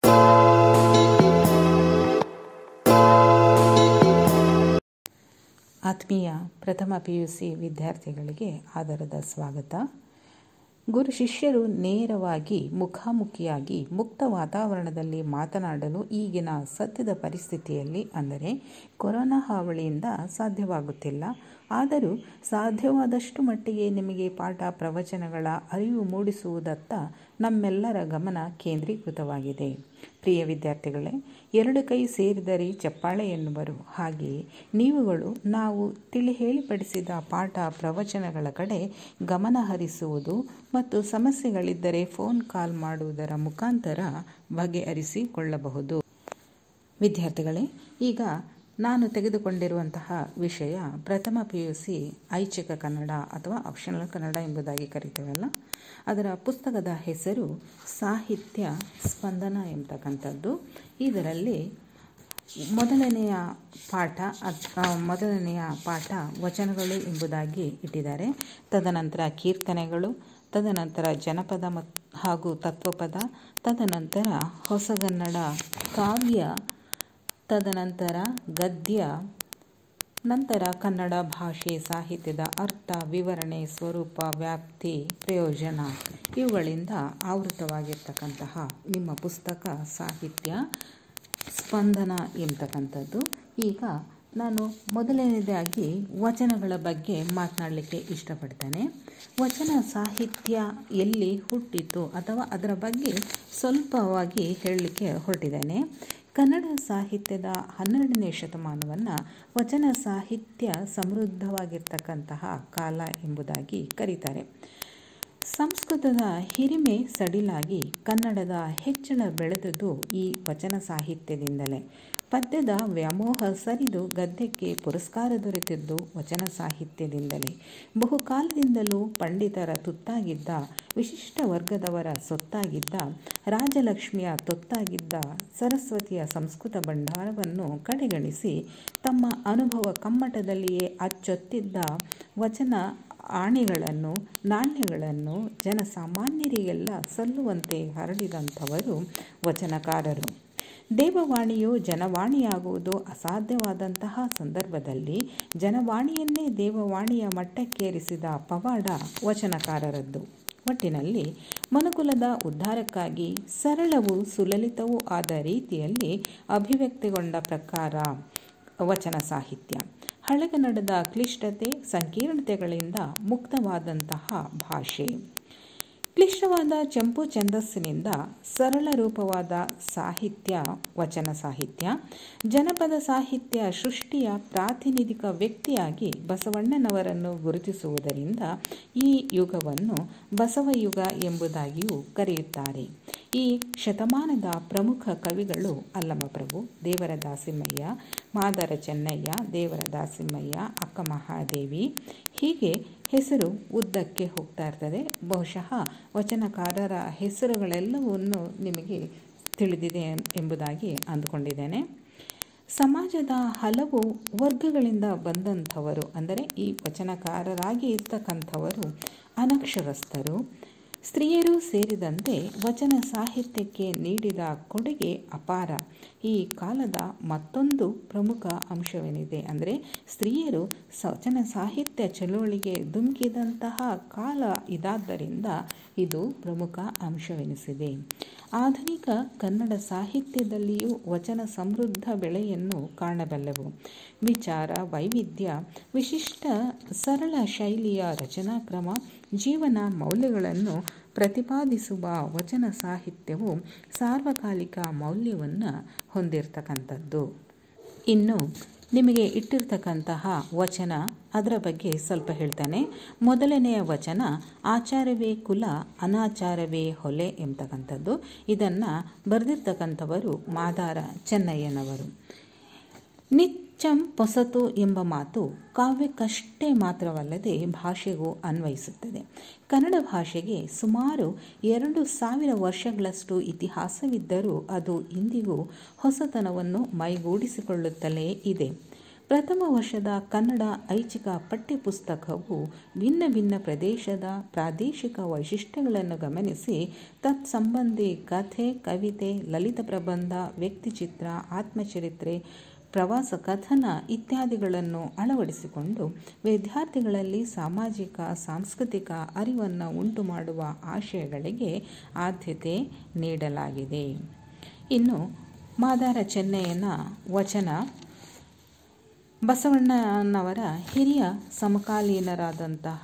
ಆತ್ಮೀಯ ಪ್ರಥಮ P U C ವಿದ್ಯಾರ್ಥಿಗಳಿಗೆ ಆದರದ ಸ್ವಾಗತ ಗುರು ಶಿಷ್ಯರು ನೇರವಾಗಿ ಮುಖಾಮುಖಿಯಾಗಿ ಮುಕ್ತ ವಾತಾವರಣದಲ್ಲಿ ಮಾತನಾಡಲು ಈಗಿನ ಸದ್ಯದ ಪರಿಸ್ಥಿತಿಯಲ್ಲಿ ಅಂದರೆ ಕೊರೋನಾ ಹಾವಳಿಯಿಂದ ಸಾಧ್ಯವಾಗುತ್ತಿಲ್ಲ ಆದರೂ ಸಾಧ್ಯವಾದಷ್ಟು ಮಟ್ಟಿಗೆ ನಿಮಗೆ ಪಾಠ ಪ್ರವಚನಗಳ ಅರಿವು ಮೂಡಿಸುವುದತ್ತ ನಮ್ಮೆಲ್ಲರ ಗಮನ ಕೇಂದ್ರೀಕೃತವಾಗಿದೆ ಪ್ರಿಯ ವಿದ್ಯಾರ್ಥಿಗಳೇ ಎರಡು ಕೈ ಸೇರಿದರೆ ಚಪ್ಪಾಳೆ ಎನ್ನುವರು ಹಾಗೆಯೇ ನೀವುಗಳು ನಾವು ತಿಳಿ ಹೇಳಿಪಡಿಸಿದ ಪಾಠ ಪ್ರವಚನಗಳ ಕಡೆ ಗಮನ ಹರಿಸುವುದು ಮತ್ತು ಸಮಸ್ಯೆಗಳಿದ್ದರೆ ಫೋನ್ ಕಾಲ್ ಮಾಡುವುದರ ಮುಖಾಂತರ ಬಗೆಹರಿಸಿಕೊಳ್ಳಬಹುದು ವಿದ್ಯಾರ್ಥಿಗಳೇ ಈಗ ನಾನು ತೆಗೆದುಕೊಂಡಿರುವಂತಹ ವಿಷಯ ಪ್ರಥಮ ಪಿ ಯು ಸಿ ಐಚ್ಛಿಕ ಕನ್ನಡ ಅಥವಾ ಆಪ್ಷನಲ್ ಕನ್ನಡ ಎಂಬುದಾಗಿ ಕರಿತೇವಲ್ಲ ಅದರ ಪುಸ್ತಕದ ಹೆಸರು ಸಾಹಿತ್ಯ ಸ್ಪಂದನ ಎಂಬತಕ್ಕಂಥದ್ದು ಇದರಲ್ಲಿ ಮೊದಲನೆಯ ಪಾಠ ಮೊದಲನೆಯ ಪಾಠ ವಚನಗಳು ಎಂಬುದಾಗಿ ಇಟ್ಟಿದ್ದಾರೆ ತದನಂತರ ಕೀರ್ತನೆಗಳು ತದನಂತರ ಜನಪದ ಮತ್ತು ಹಾಗೂ ತತ್ವಪದ ತದನಂತರ ಹೊಸಗನ್ನಡ ಕಾವ್ಯ ತದನಂತರ ಗದ್ಯ ನಂತರ ಕನ್ನಡ ಭಾಷೆ ಸಾಹಿತ್ಯದ ಅರ್ಥ ವಿವರಣೆ ಸ್ವರೂಪ ವ್ಯಾಪ್ತಿ ಪ್ರಯೋಜನ ಇವುಗಳಿಂದ ಆವೃತವಾಗಿರ್ತಕ್ಕಂತಹ ನಿಮ್ಮ ಪುಸ್ತಕ ಸಾಹಿತ್ಯ ಸ್ಪಂದನ ಎಂಬತಕ್ಕಂಥದ್ದು ಈಗ ನಾನು ಮೊದಲನೇದಾಗಿ ವಚನಗಳ ಬಗ್ಗೆ ಮಾತನಾಡಲಿಕ್ಕೆ ಇಷ್ಟಪಡ್ತೇನೆ ವಚನ ಸಾಹಿತ್ಯ ಎಲ್ಲಿ ಹುಟ್ಟಿತು ಅಥವಾ ಅದರ ಬಗ್ಗೆ ಸ್ವಲ್ಪವಾಗಿ ಹೇಳಲಿಕ್ಕೆ ಹೊರಟಿದ್ದೇನೆ ಕನ್ನಡ ಸಾಹಿತ್ಯದ ಹನ್ನೆರಡನೇ ಶತಮಾನವನ್ನು ವಚನ ಸಾಹಿತ್ಯ ಸಮೃದ್ಧವಾಗಿರ್ತಕ್ಕಂತಹ ಕಾಲ ಎಂಬುದಾಗಿ ಕರೀತಾರೆ ಸಂಸ್ಕೃತದ ಹಿರಿಮೆ ಸಡಿಲಾಗಿ ಕನ್ನಡದ ಹೆಚ್ಚಳ ಬೆಳೆದುದು ಈ ವಚನ ಸಾಹಿತ್ಯದಿಂದಲೇ ಪದ್ಯದ ವ್ಯಾಮೋಹ ಸರಿದು ಗದ್ಯಕ್ಕೆ ಪುರಸ್ಕಾರ ದೊರೆತಿದ್ದು ವಚನ ಸಾಹಿತ್ಯದಿಂದಲೇ ಬಹುಕಾಲದಿಂದಲೂ ಪಂಡಿತರ ತುತ್ತಾಗಿದ್ದ ವಿಶಿಷ್ಟ ವರ್ಗದವರ ಸೊತ್ತಾಗಿದ್ದ ರಾಜಲಕ್ಷ್ಮಿಯ ತೊತ್ತಾಗಿದ್ದ ಸರಸ್ವತಿಯ ಸಂಸ್ಕೃತ ಭಂಡಾರವನ್ನು ಕಡೆಗಣಿಸಿ ತಮ್ಮ ಅನುಭವ ಕಮ್ಮಟದಲ್ಲಿಯೇ ಅಚ್ಚೊತ್ತಿದ್ದ ವಚನ ಆಣೆಗಳನ್ನು ನಾಣ್ಯಗಳನ್ನು ಜನಸಾಮಾನ್ಯರಿಗೆಲ್ಲ ಸಲ್ಲುವಂತೆ ಹರಡಿದಂಥವರು ವಚನಕಾರರು ದೇವವಾಣಿಯು ಜನವಾಣಿಯಾಗುವುದು ಅಸಾಧ್ಯವಾದಂತಹ ಸಂದರ್ಭದಲ್ಲಿ ಜನವಾಣಿಯನ್ನೇ ದೇವವಾಣಿಯ ಮಟ್ಟಕ್ಕೇರಿಸಿದ ಪವಾಡ ವಚನಕಾರರದ್ದು ಒಟ್ಟಿನಲ್ಲಿ ಮನುಕುಲದ ಉದ್ಧಾರಕ್ಕಾಗಿ ಸರಳವೂ ಸುಲಲಿತವೂ ಆದ ರೀತಿಯಲ್ಲಿ ಅಭಿವ್ಯಕ್ತಿಗೊಂಡ ಪ್ರಕಾರ ವಚನ ಸಾಹಿತ್ಯ ಹಳೆಗನ್ನಡದ ಕ್ಲಿಷ್ಟತೆ ಸಂಕೀರ್ಣತೆಗಳಿಂದ ಮುಕ್ತವಾದಂತಹ ಭಾಷೆ ಕ್ಲಿಷ್ಟವಾದ ಚಂಪು ಛಂದಸ್ಸಿನಿಂದ ಸರಳ ರೂಪವಾದ ಸಾಹಿತ್ಯ ವಚನ ಸಾಹಿತ್ಯ ಜನಪದ ಸಾಹಿತ್ಯ ಸೃಷ್ಟಿಯ ಪ್ರಾತಿನಿಧಿಕ ವ್ಯಕ್ತಿಯಾಗಿ ಬಸವಣ್ಣನವರನ್ನು ಗುರುತಿಸುವುದರಿಂದ ಈ ಯುಗವನ್ನು ಬಸವಯುಗ ಎಂಬುದಾಗಿಯೂ ಕರೆಯುತ್ತಾರೆ ಈ ಶತಮಾನದ ಪ್ರಮುಖ ಕವಿಗಳು ಅಲ್ಲಮಪ್ರಭು ದೇವರ ದಾಸಿಮಯ್ಯ ಮಾದರ ಚೆನ್ನಯ್ಯ ದೇವರ ದಾಸಿಮಯ್ಯ ಅಕ್ಕ ಮಹಾದೇವಿ ಹೀಗೆ ಹೆಸರು ಉದ್ದಕ್ಕೆ ಹೋಗ್ತಾ ಇರ್ತದೆ ಬಹುಶಃ ವಚನಕಾರರ ಹೆಸರುಗಳೆಲ್ಲವನ್ನು ನಿಮಗೆ ತಿಳಿದಿದೆ ಎಂಬುದಾಗಿ ಅಂದುಕೊಂಡಿದ್ದೇನೆ ಸಮಾಜದ ಹಲವು ವರ್ಗಗಳಿಂದ ಬಂದಂಥವರು ಅಂದರೆ ಈ ವಚನಕಾರರಾಗಿ ಇರ್ತಕ್ಕಂಥವರು ಅನಕ್ಷರಸ್ಥರು ಸ್ತ್ರೀಯರೂ ಸೇರಿದಂತೆ ವಚನ ಸಾಹಿತ್ಯಕ್ಕೆ ನೀಡಿದ ಕೊಡುಗೆ ಅಪಾರ ಈ ಕಾಲದ ಮತ್ತೊಂದು ಪ್ರಮುಖ ಅಂಶವೇನಿದೆ ಅಂದರೆ ಸ್ತ್ರೀಯರು ವಚನ ಸಾಹಿತ್ಯ ಚಳುವಳಿಗೆ ಧುಮುಕಿದಂತಹ ಕಾಲ ಇದಾದ್ದರಿಂದ ಇದು ಪ್ರಮುಖ ಅಂಶವೆನಿಸಿದೆ ಆಧುನಿಕ ಕನ್ನಡ ಸಾಹಿತ್ಯದಲ್ಲಿಯೂ ವಚನ ಸಮೃದ್ಧ ಬೆಳೆಯನ್ನು ಕಾಣಬಲ್ಲೆವು ವಿಚಾರ ವೈವಿಧ್ಯ ವಿಶಿಷ್ಟ ಸರಳ ಶೈಲಿಯ ರಚನಾ ಕ್ರಮ ಜೀವನ ಮೌಲ್ಯಗಳನ್ನು ಪ್ರತಿಪಾದಿಸುವ ವಚನ ಸಾಹಿತ್ಯವು ಸಾರ್ವಕಾಲಿಕ ಮೌಲ್ಯವನ್ನು ಹೊಂದಿರತಕ್ಕಂಥದ್ದು ಇನ್ನು ನಿಮಗೆ ಇಟ್ಟಿರ್ತಕ್ಕಂತಹ ವಚನ ಅದರ ಬಗ್ಗೆ ಸ್ವಲ್ಪ ಹೇಳ್ತಾನೆ ಮೊದಲನೆಯ ವಚನ ಆಚಾರವೇ ಕುಲ ಅನಾಚಾರವೇ ಹೊಲೆ ಎಂಬತಕ್ಕಂಥದ್ದು ಇದನ್ನು ಬರೆದಿರ್ತಕ್ಕಂಥವರು ಮಾದಾರ ಚೆನ್ನಯ್ಯನವರು ನಿಚ್ಚಂ ಪೊಸತು ಎಂಬ ಮಾತು ಕಾವ್ಯಕ್ಕಷ್ಟೇ ಮಾತ್ರವಲ್ಲದೆ ಭಾಷೆಗೂ ಅನ್ವಯಿಸುತ್ತದೆ ಕನ್ನಡ ಭಾಷೆಗೆ ಸುಮಾರು ಎರಡು ಸಾವಿರ ವರ್ಷಗಳಷ್ಟು ಇತಿಹಾಸವಿದ್ದರೂ ಅದು ಇಂದಿಗೂ ಹೊಸತನವನ್ನು ಮೈಗೂಡಿಸಿಕೊಳ್ಳುತ್ತಲೇ ಇದೆ ಪ್ರಥಮ ವರ್ಷದ ಕನ್ನಡ ಐಚ್ಛಿಕ ಪಠ್ಯಪುಸ್ತಕವು ಭಿನ್ನ ಭಿನ್ನ ಪ್ರದೇಶದ ಪ್ರಾದೇಶಿಕ ವೈಶಿಷ್ಟ್ಯಗಳನ್ನು ಗಮನಿಸಿ ತತ್ಸಂಬಂಧಿ ಕಥೆ ಕವಿತೆ ಲಲಿತ ಪ್ರಬಂಧ ವ್ಯಕ್ತಿಚಿತ್ರ ಆತ್ಮಚರಿತ್ರೆ ಪ್ರವಾಸ ಕಥನ ಇತ್ಯಾದಿಗಳನ್ನು ಅಳವಡಿಸಿಕೊಂಡು ವಿದ್ಯಾರ್ಥಿಗಳಲ್ಲಿ ಸಾಮಾಜಿಕ ಸಾಂಸ್ಕೃತಿಕ ಅರಿವನ್ನು ಉಂಟು ಮಾಡುವ ಆಶಯಗಳಿಗೆ ಆದ್ಯತೆ ನೀಡಲಾಗಿದೆ ಇನ್ನು ಮಾದಾರ ಚೆನ್ನಯ್ಯನ ವಚನ ಬಸವಣ್ಣನವರ ಹಿರಿಯ ಸಮಕಾಲೀನರಾದಂತಹ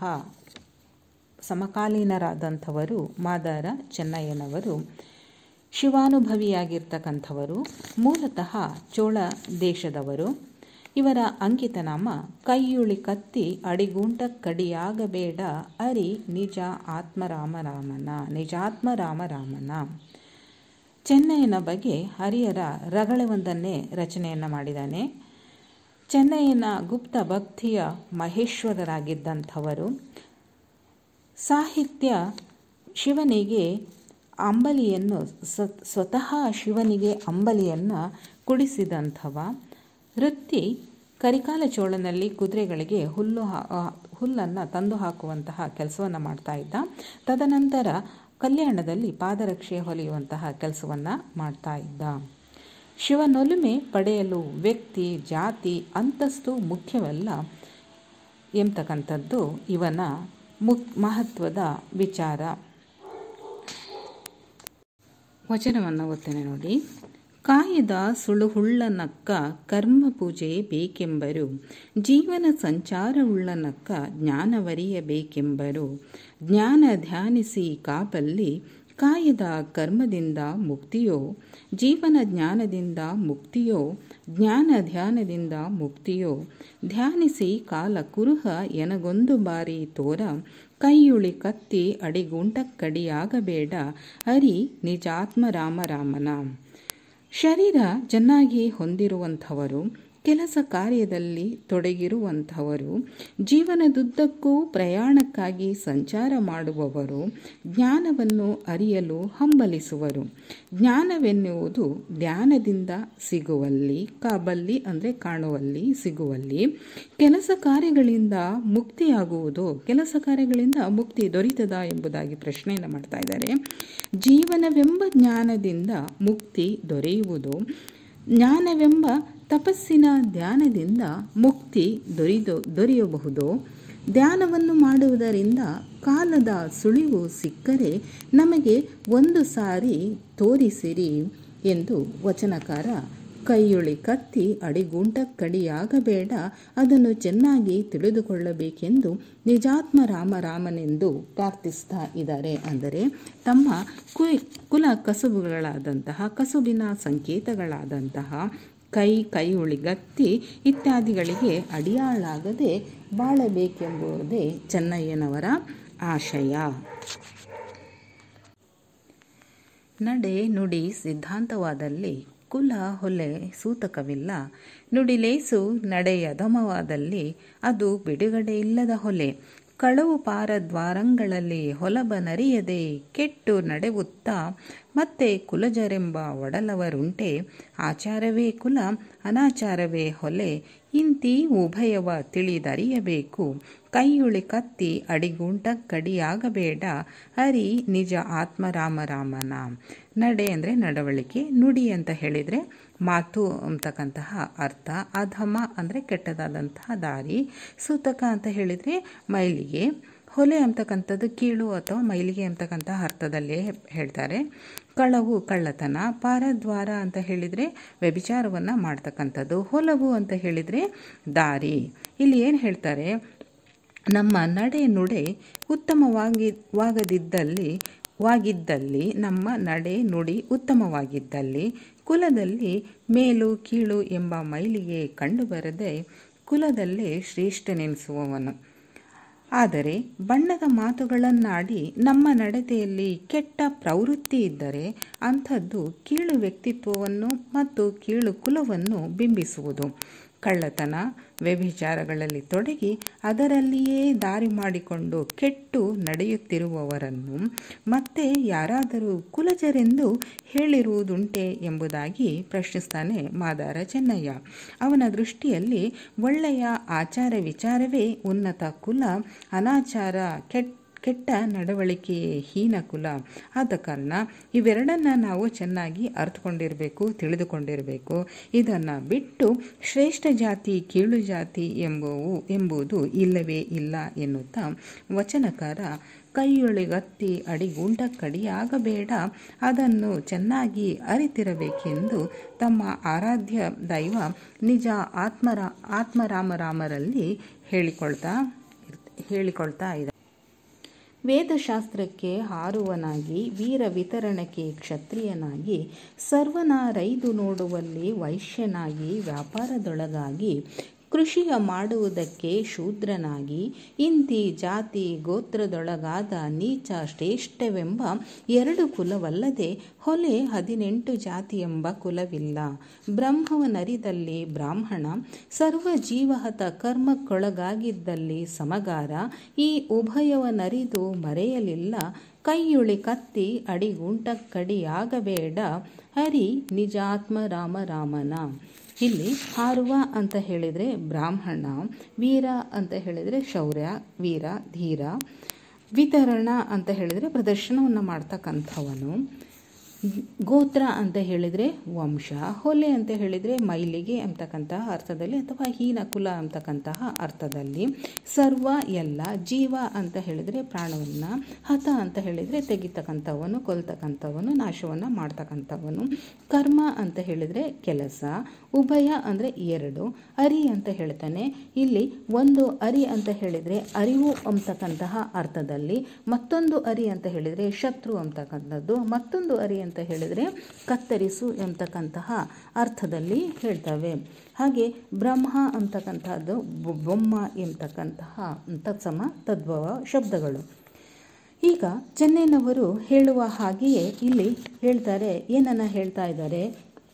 ಸಮಕಾಲೀನರಾದಂಥವರು ಮಾದಾರ ಚೆನ್ನಯ್ಯನವರು ಶಿವಾನುಭವಿಯಾಗಿರ್ತಕ್ಕಂಥವರು ಮೂಲತಃ ಚೋಳ ದೇಶದವರು ಇವರ ಅಂಕಿತನಾಮ ಕೈಯುಳಿ ಕತ್ತಿ ಅಡಿಗುಂಟ ಕಡಿಯಾಗಬೇಡ ಅರಿ ನಿಜ ಆತ್ಮರಾಮರಾಮನ ನಿಜಾತ್ಮ ರಾಮರಾಮನ ಚೆನ್ನಯ್ಯನ ಬಗ್ಗೆ ಹರಿಯರ ರಗಳವೊಂದನ್ನೇ ರಚನೆಯನ್ನು ಮಾಡಿದ್ದಾನೆ ಚೆನ್ನಯ್ಯನ ಗುಪ್ತ ಭಕ್ತಿಯ ಮಹೇಶ್ವರರಾಗಿದ್ದಂಥವರು ಸಾಹಿತ್ಯ ಶಿವನಿಗೆ ಅಂಬಲಿಯನ್ನು ಸ್ವತಃ ಶಿವನಿಗೆ ಅಂಬಲಿಯನ್ನು ಕುಡಿಸಿದಂಥವ ವೃತ್ತಿ ಕರಿಕಾಲ ಚೋಳನಲ್ಲಿ ಕುದುರೆಗಳಿಗೆ ಹುಲ್ಲು ಹುಲ್ಲನ್ನು ತಂದು ಹಾಕುವಂತಹ ಕೆಲಸವನ್ನು ಮಾಡ್ತಾ ಇದ್ದ ತದನಂತರ ಕಲ್ಯಾಣದಲ್ಲಿ ಪಾದರಕ್ಷೆ ಹೊಲಿಯುವಂತಹ ಕೆಲಸವನ್ನು ಮಾಡ್ತಾ ಇದ್ದ ಶಿವನೊಲುಮೆ ಪಡೆಯಲು ವ್ಯಕ್ತಿ ಜಾತಿ ಅಂತಸ್ತು ಮುಖ್ಯವಲ್ಲ ಎಂಬತಕ್ಕಂಥದ್ದು ಇವನ ಮುಕ್ ಮಹತ್ವದ ವಿಚಾರ ವಚನವನ್ನು ಓದ್ತೇನೆ ನೋಡಿ ಕಾಯದ ಸುಳುಹುಳ್ಳನಕ್ಕ ಕರ್ಮ ಪೂಜೆ ಬೇಕೆಂಬರು ಜೀವನ ಸಂಚಾರವುಳ್ಳನಕ್ಕ ಜ್ಞಾನವರಿಯಬೇಕೆಂಬರು ಜ್ಞಾನ ಧ್ಯಾನಿಸಿ ಕಾಪಲ್ಲಿ ಕಾಯದ ಕರ್ಮದಿಂದ ಮುಕ್ತಿಯೋ ಜೀವನ ಜ್ಞಾನದಿಂದ ಮುಕ್ತಿಯೋ ಜ್ಞಾನ ಧ್ಯಾನದಿಂದ ಮುಕ್ತಿಯೋ ಧ್ಯಾನಿಸಿ ಕಾಲ ಕುರುಹ ಎನಗೊಂದು ಬಾರಿ ತೋರ ಕೈಯುಳಿ ಕತ್ತಿ ಅಡಿಗುಂಟಕ್ಕಡಿಯಾಗಬೇಡ ಅರಿ ನಿಜಾತ್ಮ ರಾಮ ರಾಮನ ಶರೀರ ಚೆನ್ನಾಗಿ ಹೊಂದಿರುವಂಥವರು ಕೆಲಸ ಕಾರ್ಯದಲ್ಲಿ ತೊಡಗಿರುವಂಥವರು ಜೀವನದುದ್ದಕ್ಕೂ ಪ್ರಯಾಣಕ್ಕಾಗಿ ಸಂಚಾರ ಮಾಡುವವರು ಜ್ಞಾನವನ್ನು ಅರಿಯಲು ಹಂಬಲಿಸುವರು ಜ್ಞಾನವೆನ್ನುವುದು ಧ್ಯಾನದಿಂದ ಸಿಗುವಲ್ಲಿ ಕಾಬಲ್ಲಿ ಅಂದರೆ ಕಾಣುವಲ್ಲಿ ಸಿಗುವಲ್ಲಿ ಕೆಲಸ ಕಾರ್ಯಗಳಿಂದ ಮುಕ್ತಿಯಾಗುವುದು ಕೆಲಸ ಕಾರ್ಯಗಳಿಂದ ಮುಕ್ತಿ ದೊರೀತದ ಎಂಬುದಾಗಿ ಪ್ರಶ್ನೆಯನ್ನು ಮಾಡ್ತಾ ಇದ್ದಾರೆ ಜೀವನವೆಂಬ ಜ್ಞಾನದಿಂದ ಮುಕ್ತಿ ದೊರೆಯುವುದು ಜ್ಞಾನವೆಂಬ ತಪಸ್ಸಿನ ಧ್ಯಾನದಿಂದ ಮುಕ್ತಿ ದೊರೆದು ದೊರೆಯಬಹುದು ಧ್ಯಾನವನ್ನು ಮಾಡುವುದರಿಂದ ಕಾಲದ ಸುಳಿವು ಸಿಕ್ಕರೆ ನಮಗೆ ಒಂದು ಸಾರಿ ತೋರಿಸಿರಿ ಎಂದು ವಚನಕಾರ ಕೈಯುಳಿ ಕತ್ತಿ ಅಡಿಗುಂಟ ಕಡಿಯಾಗಬೇಡ ಅದನ್ನು ಚೆನ್ನಾಗಿ ತಿಳಿದುಕೊಳ್ಳಬೇಕೆಂದು ನಿಜಾತ್ಮ ರಾಮ ರಾಮನೆಂದು ಪ್ರಾರ್ಥಿಸ್ತಾ ಇದ್ದಾರೆ ಅಂದರೆ ತಮ್ಮ ಕು ಕುಲ ಕಸುಬುಗಳಾದಂತಹ ಕಸುಬಿನ ಸಂಕೇತಗಳಾದಂತಹ ಕೈ ಕೈ ಉಳಿಗತ್ತಿ ಇತ್ಯಾದಿಗಳಿಗೆ ಅಡಿಯಾಳಾಗದೆ ಬಾಳಬೇಕೆಂಬುದೇ ಚೆನ್ನಯ್ಯನವರ ಆಶಯ ನಡೆ ನುಡಿ ಸಿದ್ಧಾಂತವಾದಲ್ಲಿ ಕುಲ ಹೊಲೆ ಸೂತಕವಿಲ್ಲ ನುಡಿಲೇಸು ನಡೆಯಧಮವಾದಲ್ಲಿ ಅದು ಬಿಡುಗಡೆ ಇಲ್ಲದ ಹೊಲೆ ಕಳವು ಪಾರದ್ವಾರಂಗಳಲ್ಲಿ ಹೊಲಬನರಿಯದೆ ಕೆಟ್ಟು ನಡೆವುತ್ತಾ ಮತ್ತೆ ಕುಲಜರೆಂಬ ಒಡಲವರುಂಟೆ ಆಚಾರವೇ ಕುಲ ಅನಾಚಾರವೇ ಹೊಲೆ ಇಂತಿ ಉಭಯವ ತಿಳಿದರಿಯಬೇಕು ಕೈಯುಳಿ ಕತ್ತಿ ಅಡಿಗುಂಟ ಕಡಿಯಾಗಬೇಡ ಹರಿ ನಿಜ ಆತ್ಮ ರಾಮ ರಾಮನ ನಡೆ ಅಂದರೆ ನಡವಳಿಕೆ ನುಡಿ ಅಂತ ಹೇಳಿದರೆ ಮಾತು ಅಂತಕ್ಕಂತಹ ಅರ್ಥ ಅಧಮ ಅಂದರೆ ಕೆಟ್ಟದಾದಂತಹ ದಾರಿ ಸೂತಕ ಅಂತ ಹೇಳಿದರೆ ಮೈಲಿಗೆ ಹೊಲೆ ಅಂತಕ್ಕಂಥದ್ದು ಕೀಳು ಅಥವಾ ಮೈಲಿಗೆ ಅಂತಕ್ಕಂತಹ ಅರ್ಥದಲ್ಲಿ ಹೇಳ್ತಾರೆ ಕಳವು ಕಳ್ಳತನ ಪಾರದ್ವಾರ ಅಂತ ಹೇಳಿದರೆ ವ್ಯಭಿಚಾರವನ್ನು ಮಾಡ್ತಕ್ಕಂಥದ್ದು ಹೊಲವು ಅಂತ ಹೇಳಿದರೆ ದಾರಿ ಇಲ್ಲಿ ಏನು ಹೇಳ್ತಾರೆ ನಮ್ಮ ನಡೆ ನುಡೆ ಉತ್ತಮವಾಗಿ ವಾಗದಿದ್ದಲ್ಲಿ ವಾಗಿದ್ದಲ್ಲಿ ನಮ್ಮ ನಡೆ ನುಡಿ ಉತ್ತಮವಾಗಿದ್ದಲ್ಲಿ ಕುಲದಲ್ಲಿ ಮೇಲು ಕೀಳು ಎಂಬ ಮೈಲಿಗೆ ಕಂಡುಬರದೆ ಕುಲದಲ್ಲೇ ಶ್ರೇಷ್ಠನೆನಿಸುವವನು ಆದರೆ ಬಣ್ಣದ ಮಾತುಗಳನ್ನಾಡಿ ನಮ್ಮ ನಡತೆಯಲ್ಲಿ ಕೆಟ್ಟ ಪ್ರವೃತ್ತಿ ಇದ್ದರೆ ಅಂಥದ್ದು ಕೀಳು ವ್ಯಕ್ತಿತ್ವವನ್ನು ಮತ್ತು ಕೀಳು ಕುಲವನ್ನು ಬಿಂಬಿಸುವುದು ಕಳ್ಳತನ ವ್ಯಭಿಚಾರಗಳಲ್ಲಿ ತೊಡಗಿ ಅದರಲ್ಲಿಯೇ ದಾರಿ ಮಾಡಿಕೊಂಡು ಕೆಟ್ಟು ನಡೆಯುತ್ತಿರುವವರನ್ನು ಮತ್ತೆ ಯಾರಾದರೂ ಕುಲಜರೆಂದು ಹೇಳಿರುವುದುಂಟೆ ಎಂಬುದಾಗಿ ಪ್ರಶ್ನಿಸ್ತಾನೆ ಮಾದಾರ ಚೆನ್ನಯ್ಯ ಅವನ ದೃಷ್ಟಿಯಲ್ಲಿ ಒಳ್ಳೆಯ ಆಚಾರ ವಿಚಾರವೇ ಉನ್ನತ ಕುಲ ಅನಾಚಾರ ಕೆಟ್ಟ ಕೆಟ್ಟ ನಡವಳಿಕೆಯೇ ಹೀನ ಕುಲ ಆದ ಕಾರಣ ಇವೆರಡನ್ನ ನಾವು ಚೆನ್ನಾಗಿ ಅರ್ಥಕೊಂಡಿರಬೇಕು ತಿಳಿದುಕೊಂಡಿರಬೇಕು ಇದನ್ನು ಬಿಟ್ಟು ಶ್ರೇಷ್ಠ ಜಾತಿ ಕೀಳು ಜಾತಿ ಎಂಬುವು ಎಂಬುದು ಇಲ್ಲವೇ ಇಲ್ಲ ಎನ್ನುತ್ತಾ ವಚನಕಾರ ಕೈಯೊಳಿಗತ್ತಿ ಅಡಿಗುಂಡಕ್ಕಡಿಯಾಗಬೇಡ ಅದನ್ನು ಚೆನ್ನಾಗಿ ಅರಿತಿರಬೇಕೆಂದು ತಮ್ಮ ಆರಾಧ್ಯ ದೈವ ನಿಜ ಆತ್ಮರ ಆತ್ಮರಾಮರಾಮರಲ್ಲಿ ಹೇಳಿಕೊಳ್ತಾ ಹೇಳಿಕೊಳ್ತಾ ಇದೆ ವೇದಶಾಸ್ತ್ರಕ್ಕೆ ಹಾರುವನಾಗಿ ವೀರ ವಿತರಣಕ್ಕೆ ಕ್ಷತ್ರಿಯನಾಗಿ ಸರ್ವನಾರೈದು ನೋಡುವಲ್ಲಿ ವೈಶ್ಯನಾಗಿ ವ್ಯಾಪಾರದೊಳಗಾಗಿ ಕೃಷಿಯ ಮಾಡುವುದಕ್ಕೆ ಶೂದ್ರನಾಗಿ ಇಂತಿ ಜಾತಿ ಗೋತ್ರದೊಳಗಾದ ನೀಚ ಶ್ರೇಷ್ಠವೆಂಬ ಎರಡು ಕುಲವಲ್ಲದೆ ಹೊಲೆ ಹದಿನೆಂಟು ಜಾತಿ ಎಂಬ ಕುಲವಿಲ್ಲ ಬ್ರಹ್ಮವನರಿದಲ್ಲಿ ಬ್ರಾಹ್ಮಣ ಸರ್ವ ಜೀವಹತ ಕರ್ಮಕ್ಕೊಳಗಾಗಿದ್ದಲ್ಲಿ ಸಮಗಾರ ಈ ಉಭಯವನರಿದು ಮರೆಯಲಿಲ್ಲ ಕೈಯುಳಿ ಕತ್ತಿ ಅಡಿಗುಂಟಕ್ಕಡಿಯಾಗಬೇಡ ಹರಿ ನಿಜಾತ್ಮ ರಾಮ ರಾಮನ ಇಲ್ಲಿ ಹಾರುವ ಅಂತ ಹೇಳಿದರೆ ಬ್ರಾಹ್ಮಣ ವೀರ ಅಂತ ಹೇಳಿದರೆ ಶೌರ್ಯ ವೀರ ಧೀರ ವಿತರಣ ಅಂತ ಹೇಳಿದರೆ ಪ್ರದರ್ಶನವನ್ನು ಮಾಡ್ತಕ್ಕಂಥವನು ಗೋತ್ರ ಅಂತ ಹೇಳಿದರೆ ವಂಶ ಹೊಲೆ ಅಂತ ಹೇಳಿದರೆ ಮೈಲಿಗೆ ಅಂತಕ್ಕಂತಹ ಅರ್ಥದಲ್ಲಿ ಅಥವಾ ಹೀನ ಕುಲ ಅಂತಕ್ಕಂತಹ ಅರ್ಥದಲ್ಲಿ ಸರ್ವ ಎಲ್ಲ ಜೀವ ಅಂತ ಹೇಳಿದರೆ ಪ್ರಾಣವನ್ನು ಹತ ಅಂತ ಹೇಳಿದರೆ ತೆಗಿತಕ್ಕಂಥವನು ಕೊಲ್ತಕ್ಕಂಥವನು ನಾಶವನ್ನು ಮಾಡ್ತಕ್ಕಂಥವನು ಕರ್ಮ ಅಂತ ಹೇಳಿದರೆ ಕೆಲಸ ಉಭಯ ಅಂದರೆ ಎರಡು ಅರಿ ಅಂತ ಹೇಳ್ತಾನೆ ಇಲ್ಲಿ ಒಂದು ಅರಿ ಅಂತ ಹೇಳಿದರೆ ಅರಿವು ಅಂತಕ್ಕಂತಹ ಅರ್ಥದಲ್ಲಿ ಮತ್ತೊಂದು ಅರಿ ಅಂತ ಹೇಳಿದರೆ ಶತ್ರು ಅಂತಕ್ಕಂಥದ್ದು ಮತ್ತೊಂದು ಅರಿ ಅಂತ ಹೇಳಿದರೆ ಕತ್ತರಿಸು ಎಂತಕ್ಕಂತಹ ಅರ್ಥದಲ್ಲಿ ಹೇಳ್ತವೆ ಹಾಗೆ ಬ್ರಹ್ಮ ಅಂತಕ್ಕಂಥದ್ದು ಬೊಮ್ಮ ಎಂತಕ್ಕಂತಹ ತತ್ಸಮ ತದ್ಭವ ಶಬ್ದಗಳು ಈಗ ಚೆನ್ನೈನವರು ಹೇಳುವ ಹಾಗೆಯೇ ಇಲ್ಲಿ ಹೇಳ್ತಾರೆ ಏನನ್ನ ಹೇಳ್ತಾ ಇದ್ದಾರೆ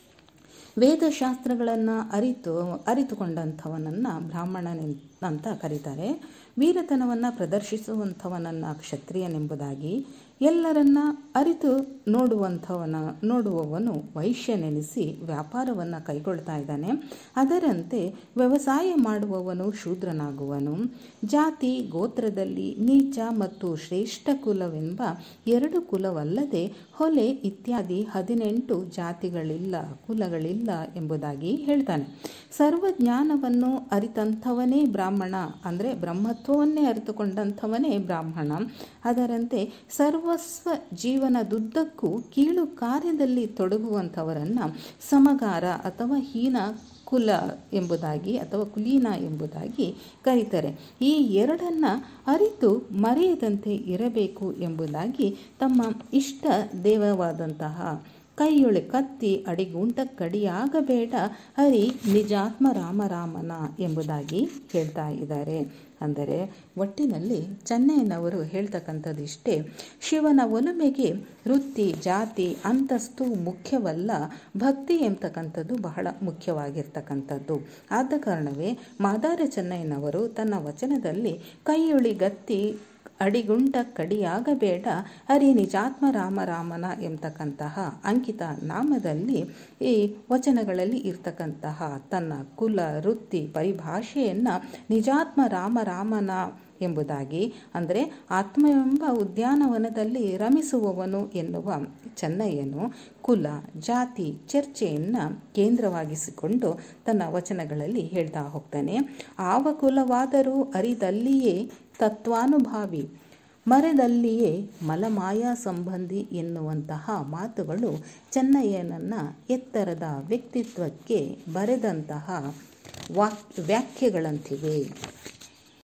ವೇದಶಾಸ್ತ್ರಗಳನ್ನು ಅರಿತು ಅರಿತುಕೊಂಡಂಥವನನ್ನು ಬ್ರಾಹ್ಮಣನೆ ಅಂತ ಕರೀತಾರೆ ವೀರತನವನ್ನು ಪ್ರದರ್ಶಿಸುವಂಥವನನ್ನು ಕ್ಷತ್ರಿಯನೆಂಬುದಾಗಿ ಎಲ್ಲರನ್ನ ಅರಿತು ನೋಡುವಂಥವನ ನೋಡುವವನು ವೈಶ್ಯನೆನಿಸಿ ವ್ಯಾಪಾರವನ್ನು ಕೈಗೊಳ್ತಾ ಇದ್ದಾನೆ ಅದರಂತೆ ವ್ಯವಸಾಯ ಮಾಡುವವನು ಶೂದ್ರನಾಗುವನು ಜಾತಿ ಗೋತ್ರದಲ್ಲಿ ನೀಚ ಮತ್ತು ಶ್ರೇಷ್ಠ ಕುಲವೆಂಬ ಎರಡು ಕುಲವಲ್ಲದೆ ಹೊಲೆ ಇತ್ಯಾದಿ ಹದಿನೆಂಟು ಜಾತಿಗಳಿಲ್ಲ ಕುಲಗಳಿಲ್ಲ ಎಂಬುದಾಗಿ ಹೇಳ್ತಾನೆ ಸರ್ವಜ್ಞಾನವನ್ನು ಅರಿತಂಥವನೇ ಬ್ರಾಹ್ಮಣ ಅಂದರೆ ಬ್ರಹ್ಮತ್ವವನ್ನೇ ಅರಿತುಕೊಂಡಂಥವನೇ ಬ್ರಾಹ್ಮಣ ಅದರಂತೆ ಸರ್ವಸ್ವ ಜೀವನದುದ್ದಕ್ಕೂ ಕೀಳು ಕಾರ್ಯದಲ್ಲಿ ತೊಡಗುವಂಥವರನ್ನು ಸಮಗಾರ ಅಥವಾ ಹೀನ ಕುಲ ಎಂಬುದಾಗಿ ಅಥವಾ ಕುಲೀನ ಎಂಬುದಾಗಿ ಕರೀತಾರೆ ಈ ಎರಡನ್ನ ಅರಿತು ಮರೆಯದಂತೆ ಇರಬೇಕು ಎಂಬುದಾಗಿ ತಮ್ಮ ಇಷ್ಟ ದೇವವಾದಂತಹ ಕೈಯೊಳೆ ಕತ್ತಿ ಅಡಿಗುಂಟಕ್ಕಡಿಯಾಗಬೇಡ ಹರಿ ನಿಜಾತ್ಮ ರಾಮರಾಮನ ಎಂಬುದಾಗಿ ಹೇಳ್ತಾ ಇದ್ದಾರೆ ಅಂದರೆ ಒಟ್ಟಿನಲ್ಲಿ ಚೆನ್ನೈನವರು ಹೇಳ್ತಕ್ಕಂಥದ್ದು ಇಷ್ಟೇ ಶಿವನ ಒಲುಮೆಗೆ ವೃತ್ತಿ ಜಾತಿ ಅಂತಸ್ತು ಮುಖ್ಯವಲ್ಲ ಭಕ್ತಿ ಎಂಬತಕ್ಕಂಥದ್ದು ಬಹಳ ಮುಖ್ಯವಾಗಿರ್ತಕ್ಕಂಥದ್ದು ಆದ ಕಾರಣವೇ ಮಾದಾರ ಚೆನ್ನೈನವರು ತನ್ನ ವಚನದಲ್ಲಿ ಕೈಯೊಳಿಗತ್ತಿ ಅಡಿಗುಂಟ ಕಡಿಯಾಗಬೇಡ ಹರಿ ನಿಜಾತ್ಮ ರಾಮ ರಾಮನ ಎಂಬತಕ್ಕಂತಹ ಅಂಕಿತ ನಾಮದಲ್ಲಿ ಈ ವಚನಗಳಲ್ಲಿ ಇರ್ತಕ್ಕಂತಹ ತನ್ನ ಕುಲ ವೃತ್ತಿ ಪರಿಭಾಷೆಯನ್ನು ನಿಜಾತ್ಮ ರಾಮ ರಾಮನ ಎಂಬುದಾಗಿ ಅಂದರೆ ಆತ್ಮವೆಂಬ ಉದ್ಯಾನವನದಲ್ಲಿ ರಮಿಸುವವನು ಎನ್ನುವ ಚೆನ್ನಯ್ಯನು ಕುಲ ಜಾತಿ ಚರ್ಚೆಯನ್ನು ಕೇಂದ್ರವಾಗಿಸಿಕೊಂಡು ತನ್ನ ವಚನಗಳಲ್ಲಿ ಹೇಳ್ತಾ ಹೋಗ್ತಾನೆ ಆವ ಕುಲವಾದರೂ ಅರಿದಲ್ಲಿಯೇ ತತ್ವಾನುಭಾವಿ ಮರದಲ್ಲಿಯೇ ಮಲಮಾಯಾ ಸಂಬಂಧಿ ಎನ್ನುವಂತಹ ಮಾತುಗಳು ಚೆನ್ನಯ್ಯನನ್ನ ಎತ್ತರದ ವ್ಯಕ್ತಿತ್ವಕ್ಕೆ ಬರೆದಂತಹ ವಾಕ್ ವ್ಯಾಖ್ಯೆಗಳಂತಿವೆ